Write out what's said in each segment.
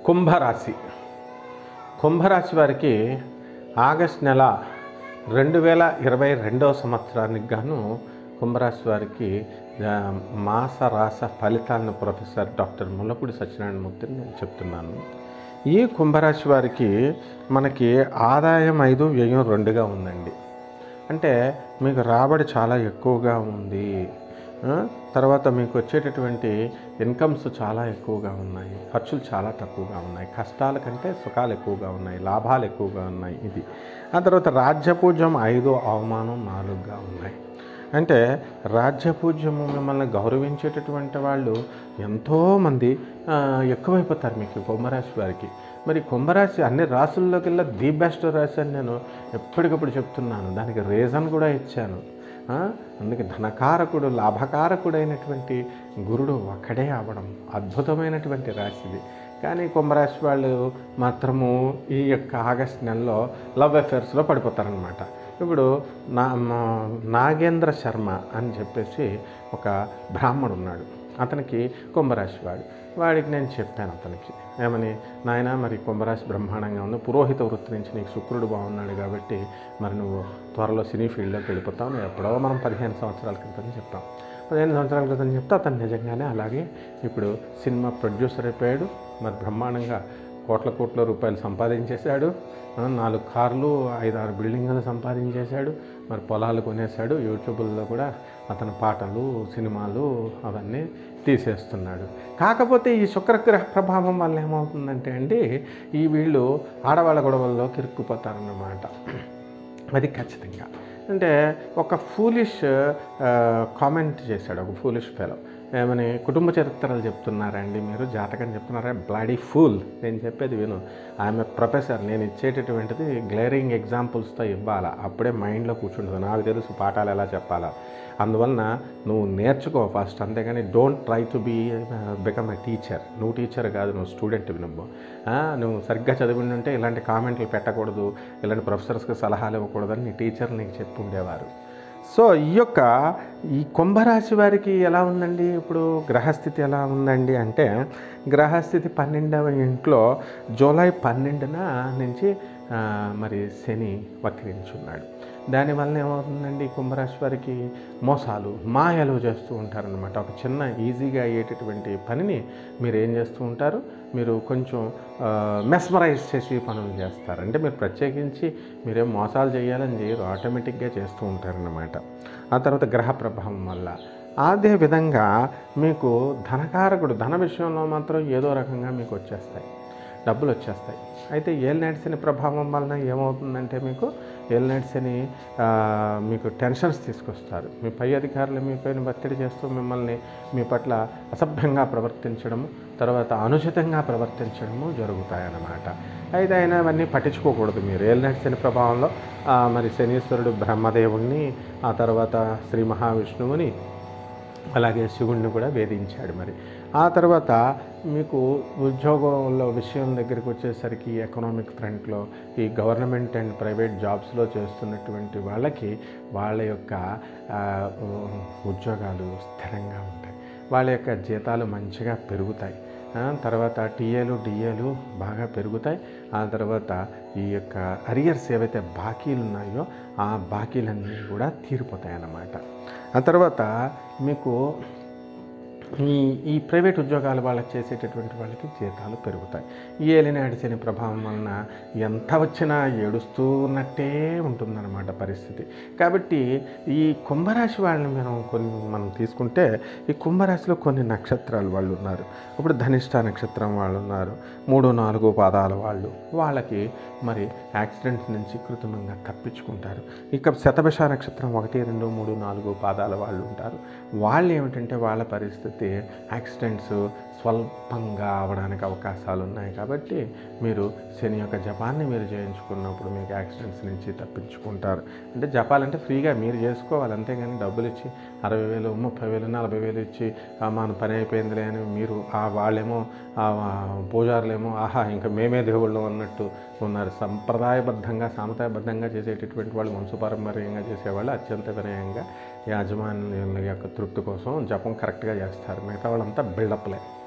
కుంభరాశి కుంభరాశి వారికి ఆగస్ట్ నెల రెండు వేల ఇరవై రెండవ సంవత్సరానికి గాను కుంభరాశి వారికి ఆ, మాస రాస ఫలితాలను ప్రొఫెసర్ డాక్టర్ ముల్లపూడి సత్యనారాయణ మూర్తిని నేను చెప్తున్నాను ఈ కుంభరాశి వారికి మనకి ఆదాయం ఐదు వ్యయం రెండుగా ఉందండి అంటే మీకు రాబడి చాలా ఎక్కువగా ఉంది ఆ, తర్వాత మీకు వచ్చేటటువంటి ఇన్కమ్స్ చాలా ఎక్కువగా ఉన్నాయి ఖర్చులు చాలా తక్కువగా ఉన్నాయి కష్టాల కంటే సుఖాలు ఎక్కువగా ఉన్నాయి లాభాలు ఎక్కువగా ఉన్నాయి ఇది ఆ తర్వాత రాజ్యపూజ్యం ఐదు అవమానం నాలుగుగా ఉన్నాయి అంటే రాజ్యపూజ్యము మిమ్మల్ని గౌరవించేటటువంటి వాళ్ళు ఎంతోమంది ఆ, ఎక్కువైపోతారు మీకు కుంభరాశి వారికి మరి కుంభరాశి అన్ని రాసుల్లోకెల్లా ది బెస్ట్ రాశి అని నేను ఎప్పటికప్పుడు చెప్తున్నాను దానికి రీజన్ కూడా ఇచ్చాను ఆ, అందుకే ధనకారకుడు లాభకారకుడైనటువంటి గురుడు ఒక్కడే అవ్వడం అద్భుతమైనటువంటి రాశిది కానీ కుంభరాశి వాళ్ళు మాత్రము ఈ యొక్క ఆగస్ట్ నెలలో లవ్ అఫేర్స్లో పడిపోతారనమాట ఇప్పుడు నా మా- నాగేంద్ర శర్మ అని చెప్పేసి ఒక బ్రాహ్మడు ఉన్నాడు అతనికి కుంభరాశి వాడు వాడికి నేను చెప్పాను అతనికి ఏమని నాయన మరి కుంభరాశి బ్రహ్మాండంగా ఉంది పురోహిత వృత్తి నుంచి నీకు శుక్రుడు బాగున్నాడు కాబట్టి మరి నువ్వు త్వరలో సినీ ఫీల్డ్లోకి వెళ్ళిపోతావు నువ్వు ఎప్పుడో మనం పదిహేను సంవత్సరాల క్రితం చెప్పాం పదిహేను సంవత్సరాల క్రితం చెప్తే అతను నిజంగానే అలాగే ఇప్పుడు సినిమా ప్రొడ్యూసర్ అయిపోయాడు మరి బ్రహ్మాండంగా కోట్ల కోట్ల రూపాయలు సంపాదించేశాడు ఆ, నాలుగు కార్లు ఐదారు బిల్డింగులు సంపాదించేశాడు మరి పొలాలు కొనేశాడు యూట్యూబ్లో కూడా అతని పాటలు సినిమాలు అవన్నీ తీసేస్తున్నాడు కాకపోతే ఈ శుక్రగ్రహ ప్రభావం వల్ల ఏమవుతుందంటే అండి ఈ వీళ్ళు ఆడవాళ్ళ గొడవల్లో కిరుక్కుపోతారన్నమాట అది ఖచ్చితంగా అంటే ఒక ఫూలిష్ కామెంట్ చేశాడు ఒక ఫూలిష్ ఫెలో ఏమని కుటుంబ చరిత్రలు చెప్తున్నారండి మీరు జాతకం చెప్తున్నారా బ్లాడీ ఫూల్ నేను చెప్పేది విను ఆమె ప్రొఫెసర్ నేను ఇచ్చేటటువంటిది గ్లేరింగ్ ఎగ్జాంపుల్స్తో ఇవ్వాలా అప్పుడే మైండ్లో కూర్చుంటుంది నాకు తెలుసు పాఠాలు ఎలా చెప్పాలా అందువలన నువ్వు నేర్చుకో ఫస్ట్ అంతేగాని don't try to be become a teacher నువ్వు టీచర్ కాదు నువ్వు స్టూడెంట్ నువ్వు ఆ, నువ్వు సరిగ్గా చదివి ఉంటే ఇలాంటి కామెంట్లు పెట్టకూడదు ఇలాంటి ప్రొఫెసర్స్కి సలహాలు ఇవ్వకూడదని నీ టీచర్ నీకు చెప్పి ఉండేవారు సో ఈ యొక్క ఈ కుంభరాశి వారికి ఎలా ఉందండి ఇప్పుడు గ్రహస్థితి ఎలా ఉందండి అంటే గ్రహస్థితి పన్నెండవ ఇంట్లో జూలై పన్నెండున నుంచి ఆ, మరి శని వక్రించున్నాడు దానివల్ల ఏమవుతుందండి కుంభరాశి వారికి మోసాలు మాయలు చేస్తూ ఉంటారనమాట ఒక చిన్న ఈజీగా అయ్యేటటువంటి పనిని మీరు ఏం చేస్తూ ఉంటారు మీరు కొంచెం మెస్మరైజ్ చేసి పనులు చేస్తారు అంటే మీరు ప్రత్యేకించి మీరేం మోసాలు చేయాలని చేయరు ఆటోమేటిక్గా చేస్తూ ఉంటారన్నమాట ఆ తర్వాత గ్రహ ప్రభావం వల్ల అదే విధంగా మీకు ధనకారకుడు ధన విషయంలో మాత్రం ఏదో రకంగా మీకు వచ్చేస్తాయి డబ్బులు వచ్చేస్తాయి అయితే ఏలినాటి శని ప్రభావం వలన ఏమవుతుందంటే మీకు ఏలినాటి శని ఆ, మీకు టెన్షన్స్ తీసుకొస్తారు మీ పై అధికారులు మీ పైన ఒత్తిడి చేస్తూ మిమ్మల్ని మీ పట్ల అసభ్యంగా ప్రవర్తించడము తర్వాత అనుచితంగా ప్రవర్తించడము జరుగుతాయన్నమాట అయితే అయినా అవన్నీ పట్టించుకోకూడదు మీరు ఏలినాటి శని ప్రభావంలో ఆ, మరి శనీశ్వరుడు బ్రహ్మదేవుణ్ణి ఆ తర్వాత శ్రీ మహావిష్ణువుని అలాగే శివుణ్ణి కూడా వేధించాడు మరి ఆ తర్వాత మీకు ఉద్యోగంలో విషయం దగ్గరికి వచ్చేసరికి ఎకనామిక్ ఫ్రంట్లో ఈ గవర్నమెంట్ అండ్ ప్రైవేట్ జాబ్స్లో చేస్తున్నటువంటి వాళ్ళకి వాళ్ళ యొక్క ఆ, ఉద్యోగాలు స్థిరంగా ఉంటాయి వాళ్ళ యొక్క జీతాలు మంచిగా పెరుగుతాయి ఆ, తర్వాత టీఏలు డిఏలు బాగా పెరుగుతాయి ఆ తర్వాత ఈ యొక్క అరియర్స్ ఏవైతే బాకీలు ఉన్నాయో ఆ బాకీలన్నీ కూడా తీరిపోతాయి అన్నమాట ఆ తర్వాత మీకు ఈ ఈ ప్రైవేట్ ఉద్యోగాల వాళ్ళకి చేసేటటువంటి వాళ్ళకి జీతాలు పెరుగుతాయి ఈ ఏలినాటి శని ప్రభావం వలన ఎంత వచ్చినా ఏడుస్తూ ఉన్నట్టే ఉంటుందన్నమాట పరిస్థితి కాబట్టి ఈ కుంభరాశి వాళ్ళని మనం కొన్ని మనం తీసుకుంటే ఈ కుంభరాశిలో కొన్ని నక్షత్రాలు వాళ్ళు ఉన్నారు ఇప్పుడు ధనిష్ట నక్షత్రం వాళ్ళు ఉన్నారు మూడు నాలుగు పాదాల వాళ్ళు వాళ్ళకి మరి యాక్సిడెంట్స్ నుంచి కృత్రిమంగా తప్పించుకుంటారు ఇక శతభిష నక్షత్రం ఒకటి రెండు మూడు నాలుగు పాదాల వాళ్ళు ఉంటారు వాళ్ళు ఏమిటంటే వాళ్ళ పరిస్థితి యాక్సిడెంట్స్ స్వల్పంగా అవడానికి అవకాశాలు ఉన్నాయి కాబట్టి మీరు శని యొక్క జపాన్ని మీరు చేయించుకున్నప్పుడు మీకు యాక్సిడెంట్స్ నుంచి తప్పించుకుంటారు అంటే జపాలంటే ఫ్రీగా మీరు చేసుకోవాలి అంతేగాని డబ్బులు ఇచ్చి అరవై వేలు ముప్పై వేలు నలభై వేలు ఇచ్చి "ఆ, మన పని అయిపోయిందిలే అని మీరు ఆ వాళ్ళేమో ఆ పూజారులేమో ఆహా ఇంకా మేమే దేవుళ్ళు అన్నట్టు ఉన్నారు సంప్రదాయబద్ధంగా సాంప్రదాయబద్ధంగా చేసేటటువంటి వాళ్ళు వంశపారంపర్యంగా చేసేవాళ్ళు అత్యంత వినయంగా యాజమాన్యుల యొక్క తృప్తి కోసం జపం కరెక్ట్గా చేస్తారు మిగతా వాళ్ళంతా బిల్డప్లే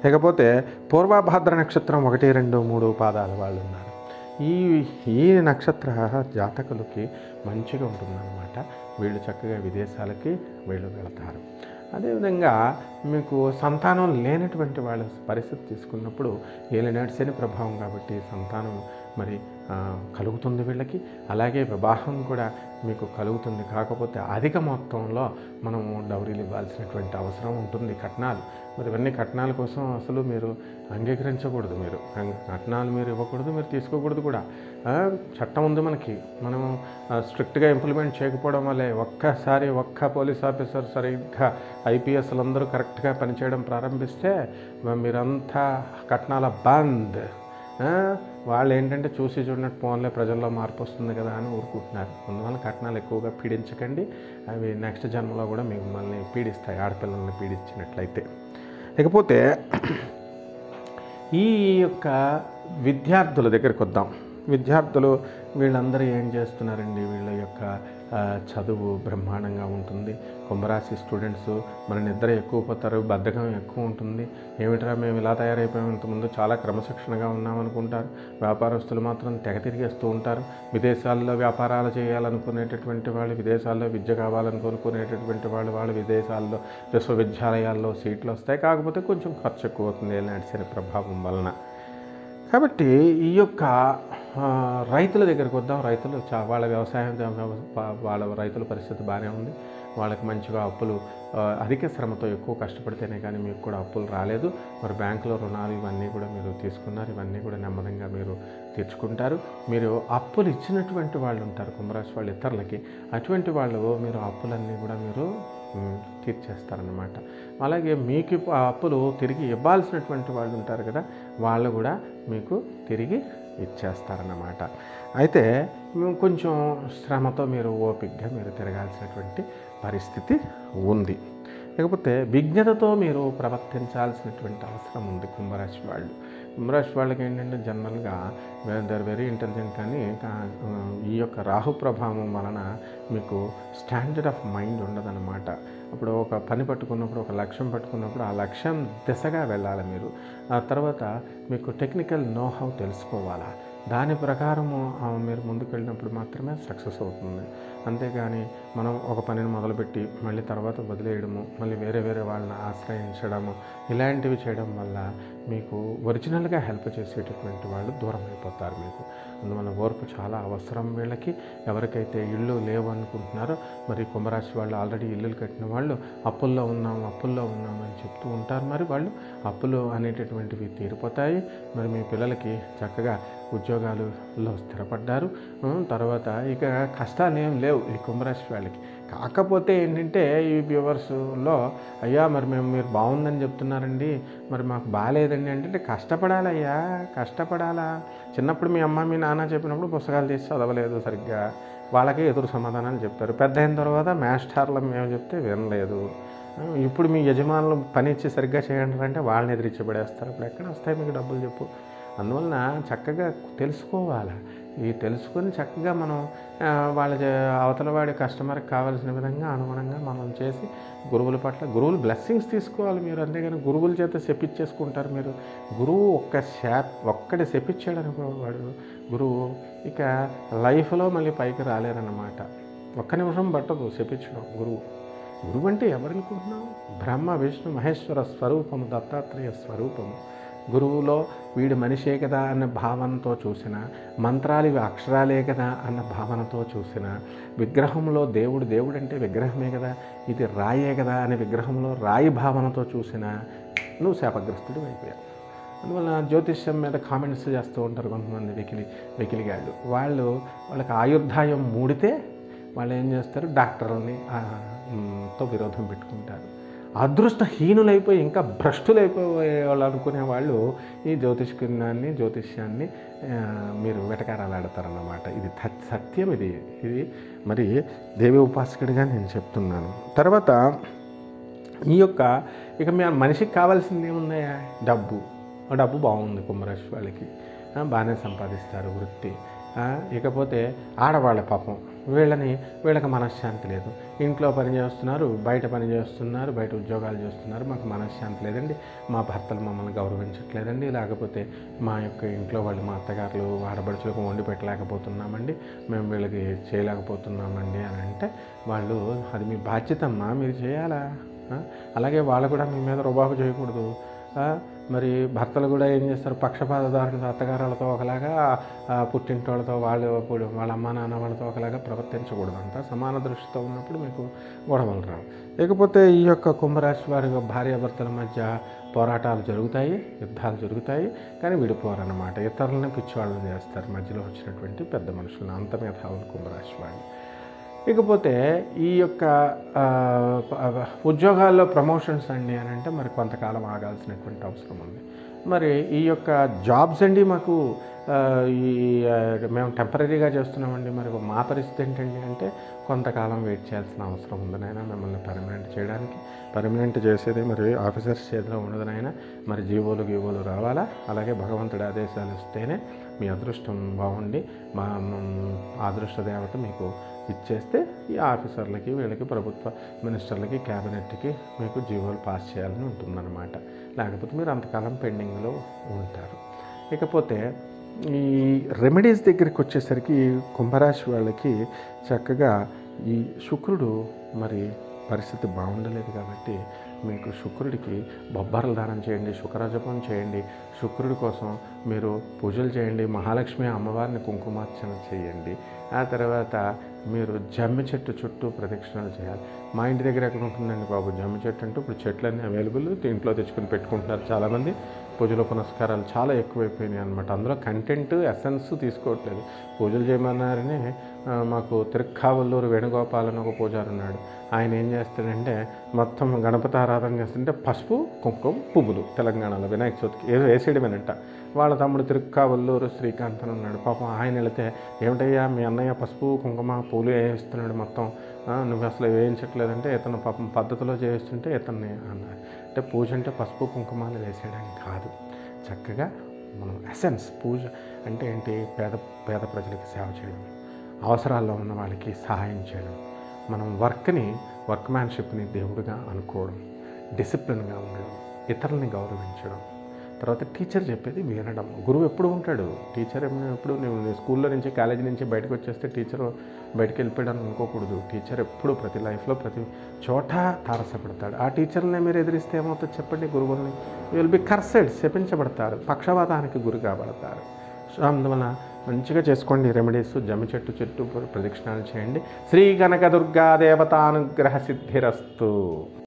ఇకపోతే పూర్వభాద్ర నక్షత్రం ఒకటి రెండు మూడు పాదాల వాళ్ళు ఉన్నారు ఈ ఈ నక్షత్ర జాతకులకి మంచిగా ఉంటుందన్నమాట వీళ్ళు చక్కగా విదేశాలకి వీళ్ళు వెళతారు అదేవిధంగా మీకు సంతానం లేనటువంటి వాళ్ళ పరిస్థితి తీసుకున్నప్పుడు ఏలినాటి శని ప్రభావం కాబట్టి సంతానం మరి ఆ, కలుగుతుంది వీళ్ళకి అలాగే వివాహం కూడా మీకు కలుగుతుంది కాకపోతే అధిక మొత్తంలో మనము డౌరీలు ఇవ్వాల్సినటువంటి అవసరం ఉంటుంది కట్నాలు మరి ఇవన్నీ కట్నాల కోసం అసలు మీరు అంగీకరించకూడదు మీరు అంగ- కట్నాలు మీరు ఇవ్వకూడదు మీరు తీసుకోకూడదు కూడా ఆ, చట్టం ఉంది మనకి మనం స్ట్రిక్ట్గా ఇంప్లిమెంట్ చేయకపోవడం వల్లే ఒక్కసారి ఒక్క పోలీస్ ఆఫీసర్ సరిగ్గా ఐపీఎస్లు అందరూ కరెక్ట్గా పనిచేయడం ప్రారంభిస్తే మ- మీరంతా కట్నాల బంద్ ఆ, వాళ్ళు ఏంటంటే చూసి చూడనట్టు ఫోన్లే ప్రజల్లో మార్పు వస్తుంది కదా అని ఊరుకుంటున్నారు అందువల్ల కట్నాలు ఎక్కువగా పీడించకండి అవి నెక్స్ట్ జన్మలో కూడా మిమ్మల్ని పీడిస్తాయి ఆడపిల్లల్ని పీడించినట్లయితే ఇకపోతే ఈ యొక్క విద్యార్థుల దగ్గరికి వద్దాం విద్యార్థులు వీళ్ళందరూ ఏం చేస్తున్నారండి వీళ్ళ యొక్క ఆ, చదువు బ్రహ్మాండంగా ఉంటుంది కుంభరాశి స్టూడెంట్స్ మన నిద్ర ఎక్కువ పోతారు బద్ధకం ఎక్కువ ఉంటుంది ఏమిట్రా మేము ఇలా తయారైపోయాం ఇంతకుముందు చాలా క్రమశిక్షణగా ఉన్నామనుకుంటారు వ్యాపారస్తులు మాత్రం తెగ తిరిగేస్తూ ఉంటారు విదేశాల్లో వ్యాపారాలు చేయాలనుకునేటటువంటి వాళ్ళు విదేశాల్లో విద్య కావాలనుకునేటటువంటి వాళ్ళు వాళ్ళు విదేశాల్లో విశ్వవిద్యాలయాల్లో సీట్లు వస్తాయి కాకపోతే కొంచెం ఖర్చు ఎక్కువ అవుతుంది నడిచిన ప్రభావం వలన కాబట్టి ఈ యొక్క ఆ, రైతుల దగ్గరికి వద్దాం రైతులు చా వాళ్ళ వ్యవసాయం వా- వాళ్ళ రైతుల పరిస్థితి బాగానే ఉంది వాళ్ళకి మంచిగా అప్పులు ఆ, అధిక శ్రమతో ఎక్కువ కష్టపడితేనే కానీ మీకు కూడా అప్పులు రాలేదు మరి బ్యాంకులో రుణాలు ఇవన్నీ కూడా మీరు తీసుకున్నారు ఇవన్నీ కూడా నెమ్మదిగా మీరు తీర్చుకుంటారు మీరు అప్పులు ఇచ్చినటువంటి వాళ్ళు ఉంటారు కుంభరాశి వాళ్ళు ఇతరులకి అటువంటి వాళ్ళు మీరు అప్పులన్నీ కూడా మీరు మ్, తీర్చేస్తారనమాట అలాగే మీకు ఆ అప్పులు తిరిగి ఇవ్వాల్సినటువంటి వాళ్ళు ఉంటారు కదా వాళ్ళు కూడా మీకు తిరిగి ఇచ్చేస్తారన్నమాట అయితే మేము కొంచెం శ్రమతో మీరు ఓపికగా మీరు తిరగాల్సినటువంటి పరిస్థితి ఉంది లేకపోతే విజ్ఞతతో మీరు ప్రవర్తించాల్సినటువంటి అవసరం ఉంది కుంభరాశి వాళ్ళు కుంభరాశి వాళ్ళకి ఏంటంటే జనరల్గా దర్ వెరీ ఇంటెలిజెంట్ కానీ కా- ఈ యొక్క రాహు ప్రభావం వలన మీకు స్టాండర్డ్ ఆఫ్ మైండ్ ఉండదన్నమాట అప్పుడు ఒక పని పట్టుకున్నప్పుడు ఒక లక్ష్యం పట్టుకున్నప్పుడు ఆ లక్ష్యం దిశగా వెళ్ళాలి మీరు ఆ తర్వాత మీకు టెక్నికల్ నోహౌ తెలుసుకోవాలా దాని ప్రకారము ఆ, మీరు ముందుకు వెళ్ళినప్పుడు మాత్రమే సక్సెస్ అవుతుంది అంతేగాని మనం ఒక పనిని మొదలుపెట్టి మళ్ళీ తర్వాత వదిలేయడము మళ్ళీ వేరే వేరే వాళ్ళని ఆశ్రయించడము ఇలాంటివి చేయడం వల్ల మీకు ఒరిజినల్గా హెల్ప్ చేసేటటువంటి వాళ్ళు దూరం అయిపోతారు మీకు అందువల్ల ఓర్పు చాలా అవసరం వీళ్ళకి ఎవరికైతే ఇళ్ళు లేవు అనుకుంటున్నారో మరి కుంభరాశి వాళ్ళు ఆల్రెడీ ఇల్లులు కట్టిన వాళ్ళు అప్పుల్లో ఉన్నాం అప్పుల్లో ఉన్నాం అని చెప్తూ ఉంటారు మరి వాళ్ళు అప్పులు అనేటటువంటివి తీరిపోతాయి మరి మీ పిల్లలకి చక్కగా ఉద్యోగాలలో స్థిరపడ్డారు ఉం, తర్వాత ఇక కష్టాలు ఏం లేవు ఈ కుంభరాశి వాళ్ళకి కాకపోతే ఏంటంటే ఈ వ్యూవర్స్లో అయ్యా మరి మేము మీరు బాగుందని చెప్తున్నారండి మరి మాకు బాగాలేదండి అంటే కష్టపడాలయ్యా కష్టపడాలా చిన్నప్పుడు మీ అమ్మ మీ నాన్న చెప్పినప్పుడు పుస్తకాలు తీసి చదవలేదు సరిగ్గా వాళ్ళకే ఎదురు సమాధానాలు చెప్తారు పెద్ద అయిన తర్వాత మాస్టర్లు మేము చెప్తే వినలేదు ఆ, ఇప్పుడు మీ యజమానులు పని ఇచ్చి సరిగ్గా చేయండి అంటే వాళ్ళని ఎదిరించి పడేస్తారు ఇప్పుడు ఎక్కడ వస్తాయి మీకు డబ్బులు చెప్పు అందువలన చక్కగా తెలుసుకోవాలి ఈ తెలుసుకొని చక్కగా మనం ఆ, వాళ్ళ చే- అవతల వాడి కస్టమర్కి కావాల్సిన విధంగా అనుగుణంగా మనం చేసి గురువుల పట్ల గురువులు బ్లెస్సింగ్స్ తీసుకోవాలి మీరు అంతేగాని గురువుల చేత చెప్పించేసుకుంటారు మీరు గురువు ఒక్క శాప్ ఒక్కటి చెప్పించాడు అనుకో వాడు గురువు ఇక లైఫ్లో మళ్ళీ పైకి రాలేరన్నమాట ఒక్క నిమిషం పట్టదు చెప్పించడం గురువు గురువు అంటే ఎవరనుకుంటున్నావు బ్రహ్మ విష్ణు మహేశ్వర స్వరూపము దత్తాత్రేయ స్వరూపము గురువులో వీడు మనిషే కదా అన్న భావనతో చూసిన మంత్రాలు ఇవి అక్షరాలే కదా అన్న భావనతో చూసిన విగ్రహంలో దేవుడు దేవుడు అంటే విగ్రహమే కదా ఇది రాయే కదా అనే విగ్రహంలో రాయి భావనతో చూసిన నువ్వు శాపగ్రస్తుడు అయిపోయావు అందువల్ల జ్యోతిష్యం మీద కామెంట్స్ చేస్తూ ఉంటారు కొంతమంది వెకిలి వెకిలిగాళ్ళు వాళ్ళు వాళ్ళకి ఆయుర్దాయం మూడితే వాళ్ళు ఏం చేస్తారు డాక్టర్ని ఆ, మ్, తో విరోధం పెట్టుకుంటారు అదృష్టహీనులైపోయి ఇంకా భ్రష్టులైపోయే వాళ్ళు అనుకునే వాళ్ళు ఈ జ్యోతిష్కున్నాన్ని జ్యోతిష్యాన్ని ఆ, మీరు వెటకారాలాడతారన్నమాట ఇది త- సత్యం ఇది ఇది మరి దేవి ఉపాసకుడిగా నేను చెప్తున్నాను తర్వాత ఈ యొక్క ఇక మీ మనిషికి కావాల్సింది ఏముందయ్యా డబ్బు ఆ డబ్బు బాగుంది కుంభరాశి వాళ్ళకి ఆ, బాగానే సంపాదిస్తారు వృత్తి ఆ, ఇకపోతే ఆడవాళ్ళ పాపం వీళ్ళని వీళ్ళకి మనశ్శాంతి లేదు ఇంట్లో పని చేస్తున్నారు బయట పని చేస్తున్నారు బయట ఉద్యోగాలు చేస్తున్నారు మాకు మనశ్శాంతి లేదండి మా భర్తలు మమ్మల్ని గౌరవించట్లేదండి లేకపోతే మా యొక్క ఇంట్లో వాళ్ళు మా అత్తగారులు ఆడబడుచులకు వండి పెట్టలేకపోతున్నామండి మేము వీళ్ళకి చేయలేకపోతున్నామండి అని అంటే వాళ్ళు అది మీ బాధ్యతమ్మా మీరు చేయాలా ఆ? అలాగే వాళ్ళు కూడా మీ మీద రుబాబు చేయకూడదు ఆ? మరి భర్తలు కూడా ఏం చేస్తారు పక్షపాతదారులు అత్తగారులతో ఒకలాగా ఆ, పుట్టింటి వాళ్ళతో వాళ్ళు ఇప్పుడు వాళ్ళ అమ్మ నాన్న వాళ్ళతో ఒకలాగా ప్రవర్తించకూడదు అంట సమాన దృష్టితో ఉన్నప్పుడు మీకు గొడవలు రావు లేకపోతే ఈ యొక్క కుంభరాశి వారి భార్యాభర్తల మధ్య పోరాటాలు జరుగుతాయి యుద్ధాలు జరుగుతాయి కానీ విడిపోరన్నమాట ఇతరులని పిచ్చివాళ్ళని చేస్తారు మధ్యలో వచ్చినటువంటి పెద్ద మనుషులను అంత మేధావులు కుంభరాశి వాళ్ళు ఇకపోతే ఈ యొక్క ఆ, ప- ఉద్యోగాల్లో ప్రమోషన్స్ అండి అని అంటే మరి కొంతకాలం ఆగాల్సినటువంటి అవసరం ఉంది మరి ఈ యొక్క జాబ్స్ అండి మాకు ఆ, ఈ ఆ, మేము టెంపరీగా చేస్తున్నామండి మరి మా పరిస్థితి ఏంటండి అంటే కొంతకాలం వెయిట్ చేయాల్సిన అవసరం ఉంది నాయన మిమ్మల్ని పర్మనెంట్ చేయడానికి పర్మనెంట్ చేసేది మరి ఆఫీసర్స్ చేతిలో ఉండదు నాయన మరి జీవోలు గీవోలు రావాలా అలాగే భగవంతుడి ఆదేశాలు ఇస్తేనే మీ అదృష్టం బాగుండి మా మ్, అదృష్ట దేవత మీకు ఇచ్చేస్తే ఈ ఆఫీసర్లకి వీళ్ళకి ప్రభుత్వ మినిస్టర్లకి క్యాబినెట్కి మీకు జీవోలు పాస్ చేయాలని ఉంటుందన్నమాట లేకపోతే మీరు అంతకాలం పెండింగ్లో ఉంటారు ఇకపోతే ఈ రెమెడీస్ దగ్గరికి వచ్చేసరికి కుంభరాశి వాళ్ళకి చక్కగా ఈ శుక్రుడు మరి పరిస్థితి బాగుండలేదు కాబట్టి మీకు శుక్రుడికి బొబ్బర్ల దానం చేయండి శుక్రజపం చేయండి శుక్రుడి కోసం మీరు పూజలు చేయండి మహాలక్ష్మి అమ్మవారిని కుంకుమార్చన చేయండి ఆ తర్వాత మీరు జమ్మి చెట్టు చుట్టూ ప్రదక్షిణలు చేయాలి మా ఇంటి దగ్గర ఎక్కడ ఉంటుందండి బాబు జమ్మి చెట్టు అంటూ ఇప్పుడు చెట్లన్నీ అవైలబుల్ ఇంట్లో తెచ్చుకొని పెట్టుకుంటున్నారు చాలామంది పూజలు పునస్కారాలు చాలా ఎక్కువైపోయినాయి అనమాట అందులో కంటెంట్ ఎసెన్స్ తీసుకోవట్లేదు పూజలు చేయమన్నారని ఆ, మాకు తిరుక్కావల్లూరు వేణుగోపాల్ అని ఒక పూజారి ఉన్నాడు ఆయన ఏం చేస్తాడంటే మొత్తం గణపతి ఆరాధన చేస్తుంటే పసుపు కుంకుమ పువ్వులు తెలంగాణలో వినాయక చవితికి ఏదో వేసేయడమేనంట వాళ్ళ తమ్ముడు తిరుక్కావల్లూరు శ్రీకాంత్ అని ఉన్నాడు పాపం ఆయన వెళితే ఏమిటయ్యా మీ అన్నయ్య పసుపు కుంకుమ పూలు వేయిస్తున్నాడు మొత్తం ఆ, నువ్వు అసలు వేయించట్లేదంటే ఇతను పాపం పద్ధతిలో చేయిస్తుంటే ఇతన్ని అన్నారు అంటే పూజ అంటే పసుపు కుంకుమాలు వేసేయడానికి కాదు చక్కగా మనం ఎసెన్స్ పూజ అంటే ఏంటి పేద పేద ప్రజలకి సేవ చేయడం అవసరాల్లో ఉన్న వాళ్ళకి సహాయం చేయడం మనం వర్క్ని వర్క్మ్యాన్షిప్ని దేవుడిగా అనుకోవడం డిసిప్లిన్గా ఉండడం ఇతరులని గౌరవించడం తర్వాత టీచర్ చెప్పేది వినడం గురువు ఎప్పుడు ఉంటాడు టీచర్ ఏమైనా ఎప్పుడు నువ్వు నీ స్కూల్లో నుంచి కాలేజీ నుంచి బయటకు వచ్చేస్తే టీచర్ బయటకు వెళ్ళిపోయాడని అనుకోకూడదు టీచర్ ఎప్పుడు ప్రతి లైఫ్లో ప్రతి చోట తారసపడతాడు ఆ టీచర్ని మీరు ఎదిరిస్తే ఏమవుతుంది చెప్పండి గురువుల్ని విల్ బి కర్సెడ్ శపించబడతారు పక్షవాతానికి గురి కాబడతారు సో అందువలన మంచిగా చేసుకోండి రెమెడీస్ జమ్మి చెట్టు చెట్టు ప్రదక్షిణాలు చేయండి శ్రీ కనక దుర్గా దేవతానుగ్రహ సిద్ధిరస్తు